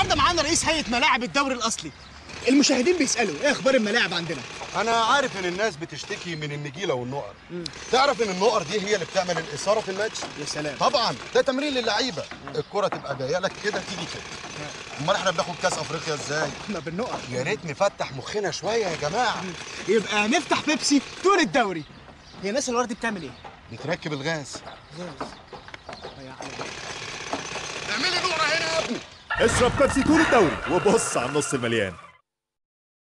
النهارده معانا رئيس هيئه ملاعب الدوري الاصلي المشاهدين بيسالوا ايه اخبار الملاعب عندنا انا عارف ان الناس بتشتكي من النجيله والنقر تعرف ان النقر دي هي اللي بتعمل الاثاره في الماتش يا سلام طبعا ده تمرين للعيبه الكره تبقى جايه لك كده تيجي كده امال احنا بناخد كاس افريقيا ازاي احنا بالنقط يا ريت نفتح مخنا شويه يا جماعه يبقى نفتح بيبسي طول الدوري هي الناس اللي ورا دي بتعمل ايه بتركب الغاز غاز يا عم. اعملي نقره هنا يا ابني اشرب بيبسي طول الدوري وبص على النص المليان